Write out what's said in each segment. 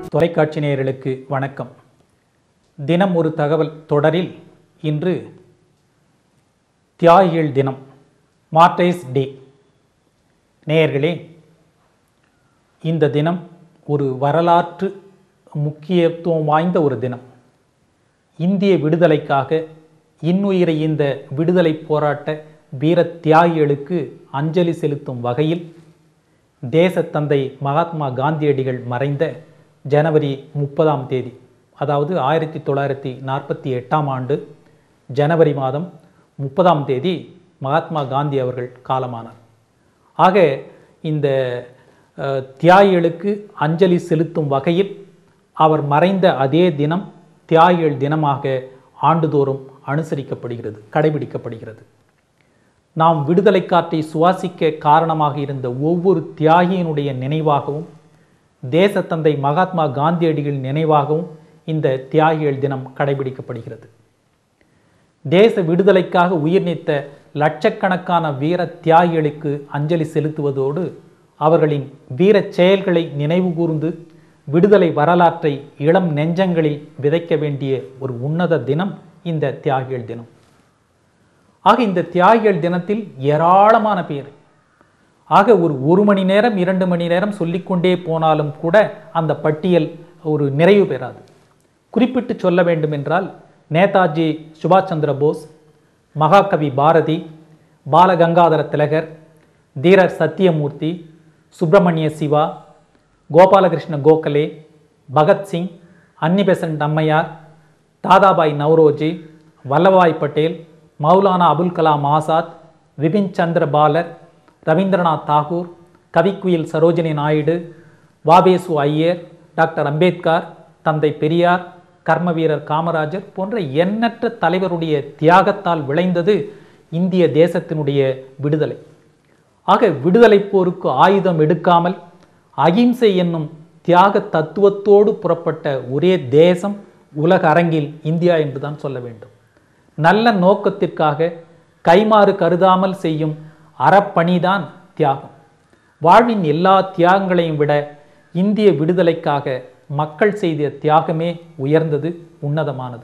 தொலைக்காட்சி நேயர்களுக்கு வணக்கம் தினம் ஒரு தகவல் தொடரில் இன்று தியாகிகள் தினம் மார்டைஸ் டே நேயர்களே இந்த தினம் ஒரு வரலாற்று முக்கியத்துவம் வாய்ந்த ஒரு தினம் இந்திய விடுதலைக்காக இன்னுயிரை இந்த விடுதலை போராட்ட வீர தியாகிகளுக்கு அஞ்சலி செலுத்தும் வகையில் தேசத்தந்தை மகாத்மா காந்தியடிகள் மறைந்த ஜனவரி முப்பதாம் தேதி அதாவது ஆயிரத்தி தொள்ளாயிரத்தி நாற்பத்தி எட்டாம் ஆண்டு ஜனவரி மாதம் முப்பதாம் தேதி மகாத்மா காந்தி அவர்கள் காலமானார் ஆக இந்த அஹ், தியாகிகளுக்கு அஞ்சலி செலுத்தும் வகையில் அவர் மறைந்த அதே தினம் தியாகிகள் தினமாக ஆண்டுதோறும் அனுசரிக்கப்படுகிறது கடைபிடிக்கப்படுகிறது நாம் விடுதலை காற்றை சுவாசிக்க காரணமாக இருந்த ஒவ்வொரு தியாகியினுடைய நினைவாகவும் தேசத்தந்தை மகாத்மா காந்தியடிகள் நினைவாகவும் இந்த தியாகிகள் தினம் கடைபிடிக்கப்படுகிறது தேச விடுதலைக்காக உயிர் நீத்த லட்சக்கணக்கான வீர தியாகிகளுக்கு அஞ்சலி செலுத்துவதோடு அவர்களின் வீரச் செயல்களை நினைவு கூர்ந்து விடுதலை வரலாற்றை இளம் நெஞ்சங்களில் விதைக்க வேண்டிய ஒரு உன்னத தினம் இந்த தியாகிகள் தினம் ஆக இந்த தியாகிகள் தினத்தில் ஏராளமான பேர் ஆக ஒரு ஒரு மணி நேரம் இரண்டு மணி நேரம் சொல்லிக்கொண்டே போனாலும் கூட அந்த பட்டியல் ஒரு நிறைவு பெறாது குறிப்பிட்டு சொல்ல வேண்டுமென்றால் நேதாஜி சுபாஷ் சந்திர போஸ் மகாகவி பாரதி பாலகங்காதர திலகர் தீரர் சத்தியமூர்த்தி சுப்பிரமணிய சிவா கோபாலகிருஷ்ண கோகலே பகத்சிங் அன்னிபெசன்ட் அம்மையார் தாதாபாய் நவ்ரோஜி வல்லபாய் பட்டேல் மௌலானா அபுல் கலாம் ஆசாத் விபின் சந்திர பாலர் ரவீந்திரநாத் தாகூர் கவிக்குயில் சரோஜினி நாயுடு வாவேசு ஐயர் டாக்டர் அம்பேத்கர் தந்தை பெரியார் கர்மவீரர் காமராஜர் போன்ற எண்ணற்ற தலைவருடைய தியாகத்தால் விளைந்தது இந்திய தேசத்தினுடைய விடுதலை ஆக விடுதலை போருக்கு ஆயுதம் எடுக்காமல் அகிம்சை என்னும் தியாக தத்துவத்தோடு புறப்பட்ட ஒரே தேசம் உலக அரங்கில் இந்தியா என்றுதான் சொல்ல வேண்டும் நல்ல நோக்கத்திற்காக கைமாறு கருதாமல் செய்யும் அறப்பணிதான் தியாகம் வாழ்வின் எல்லா தியாகங்களையும் விட இந்திய விடுதலைக்காக மக்கள் செய்த தியாகமே உயர்ந்தது உன்னதமானது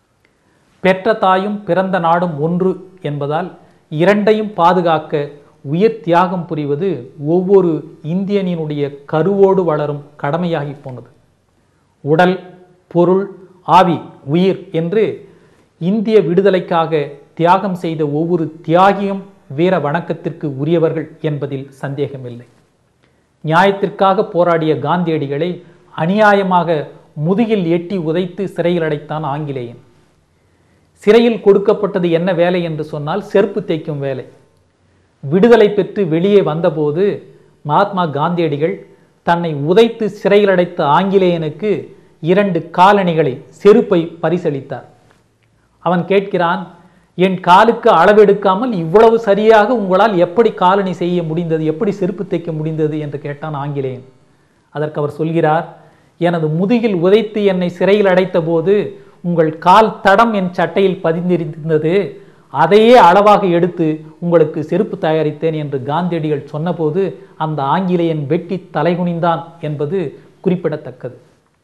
பெற்ற தாயும் பிறந்த நாடும் ஒன்று என்பதால் இரண்டையும் பாதுகாக்க உயிர் தியாகம் புரிவது ஒவ்வொரு இந்தியனினுடைய கருவோடு வளரும் கடமையாகி போனது உடல் பொருள் ஆவி உயிர் என்று இந்திய விடுதலைக்காக தியாகம் செய்த ஒவ்வொரு தியாகியும் வீர வணக்கத்திற்கு உரியவர்கள் என்பதில் சந்தேகமில்லை நியாயத்திற்காக போராடிய காந்தியடிகளை அநியாயமாக முதுகில் எட்டி உதைத்து சிறையில் அடைத்தான் ஆங்கிலேயன் சிறையில் கொடுக்கப்பட்டது என்ன வேலை என்று சொன்னால் செருப்பு தேய்க்கும் வேலை விடுதலை பெற்று வெளியே வந்தபோது மகாத்மா காந்தியடிகள் தன்னை உதைத்து சிறையில் அடைத்த ஆங்கிலேயனுக்கு இரண்டு காலணிகளை செருப்பை பரிசளித்தார் அவன் கேட்கிறான் என் காலுக்கு அளவெடுக்காமல் இவ்வளவு சரியாக உங்களால் எப்படி காலணி செய்ய முடிந்தது எப்படி செருப்பு தைக்க முடிந்தது என்று கேட்டான் ஆங்கிலேயன் அதற்கு அவர் சொல்கிறார் எனது முதுகில் உதைத்து என்னை சிறையில் அடைத்த போது உங்கள் கால் தடம் என் சட்டையில் பதிந்திருந்தது அதையே அளவாக எடுத்து உங்களுக்கு செருப்பு தயாரித்தேன் என்று காந்தியடிகள் சொன்னபோது அந்த ஆங்கிலேயன் வெட்டி தலைகுனிந்தான் என்பது குறிப்பிடத்தக்கது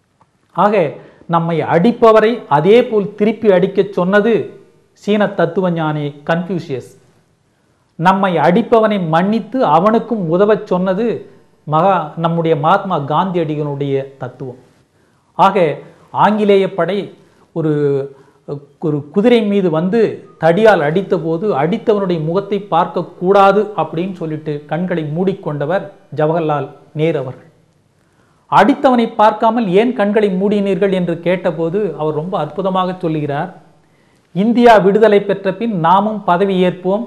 ஆக நம்மை அடிப்பவரை அதே போல் திருப்பி அடிக்கச் சொன்னது சீன தத்துவஞானி கன்ஃபியூஷியஸ் நம்மை அடிப்பவனை மன்னித்து அவனுக்கும் உதவச் சொன்னது மகா நம்முடைய மகாத்மா காந்தியடிகளுடைய தத்துவம் ஆக ஆங்கிலேய படை ஒரு ஒரு குதிரை மீது வந்து தடியால் அடித்தபோது அடித்தவனுடைய முகத்தை பார்க்கக்கூடாது அப்படின்னு சொல்லிட்டு கண்களை மூடிக்கொண்டவர் ஜவஹர்லால் நேரு அவர்கள் அடித்தவனை பார்க்காமல் ஏன் கண்களை மூடினீர்கள் என்று கேட்டபோது அவர் ரொம்ப அற்புதமாக சொல்லுகிறார் இந்தியா விடுதலை பெற்ற பின் நாமும் பதவி ஏற்போம்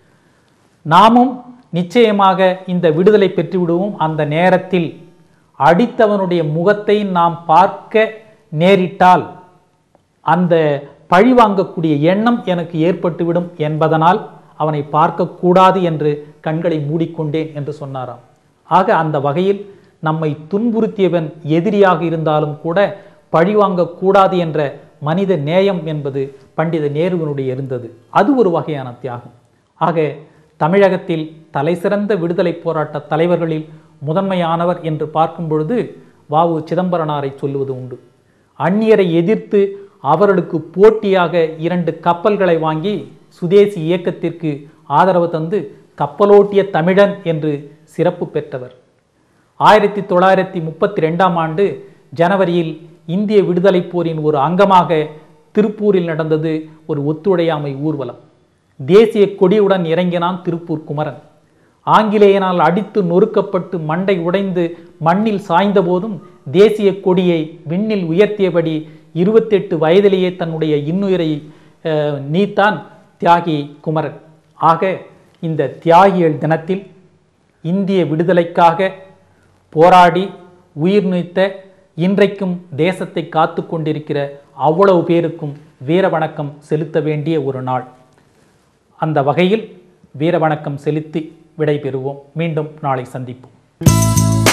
நாமும் நிச்சயமாக இந்த விடுதலை பெற்று விடுவோம் அந்த நேரத்தில் அடித்தவனுடைய முகத்தை நாம் பார்க்க நேரிட்டால் அந்த பழி வாங்கக்கூடிய எண்ணம் எனக்கு ஏற்பட்டுவிடும் என்பதனால் அவனை பார்க்கக்கூடாது என்று கண்களை மூடிக்கொண்டேன் என்று சொன்னாராம் ஆக அந்த வகையில் நம்மை துன்புறுத்தியவன் எதிரியாக இருந்தாலும் கூட பழிவாங்கக்கூடாது என்ற மனித நேயம் என்பது பண்டித நேருவனுடைய இருந்தது அது ஒரு வகையான தியாகம் ஆக தமிழகத்தில் தலைசிறந்த விடுதலை போராட்ட தலைவர்களில் முதன்மையானவர் என்று பார்க்கும் பொழுது வாவு சிதம்பரனாரை சொல்லுவது உண்டு அந்நியரை எதிர்த்து அவர்களுக்கு போட்டியாக இரண்டு கப்பல்களை வாங்கி சுதேசி இயக்கத்திற்கு ஆதரவு தந்து கப்பலோட்டிய தமிழன் என்று சிறப்பு பெற்றவர் ஆயிரத்தி தொள்ளாயிரத்தி முப்பத்தி ரெண்டாம் ஆண்டு ஜனவரியில் இந்திய விடுதலைப் போரின் ஒரு அங்கமாக திருப்பூரில் நடந்தது ஒரு ஒத்துழையாமை ஊர்வலம் தேசிய கொடியுடன் இறங்கினான் திருப்பூர் குமரன் ஆங்கிலேயனால் அடித்து நொறுக்கப்பட்டு மண்டை உடைந்து மண்ணில் சாய்ந்த போதும் தேசிய கொடியை விண்ணில் உயர்த்தியபடி இருபத்தெட்டு வயதிலேயே தன்னுடைய இன்னுயிரை அஹ், நீத்தான் தியாகி குமரன் ஆக இந்த தியாகிகள் தினத்தில் இந்திய விடுதலைக்காக போராடி உயிர் நீத்த இன்றைக்கும் தேசத்தை காத்து கொண்டிருக்கிற அவ்வளவு பேருக்கும் வீர வணக்கம் செலுத்த வேண்டிய ஒரு நாள் அந்த வகையில் வீர வணக்கம் செலுத்தி விடைபெறுவோம் மீண்டும் நாளை சந்திப்போம்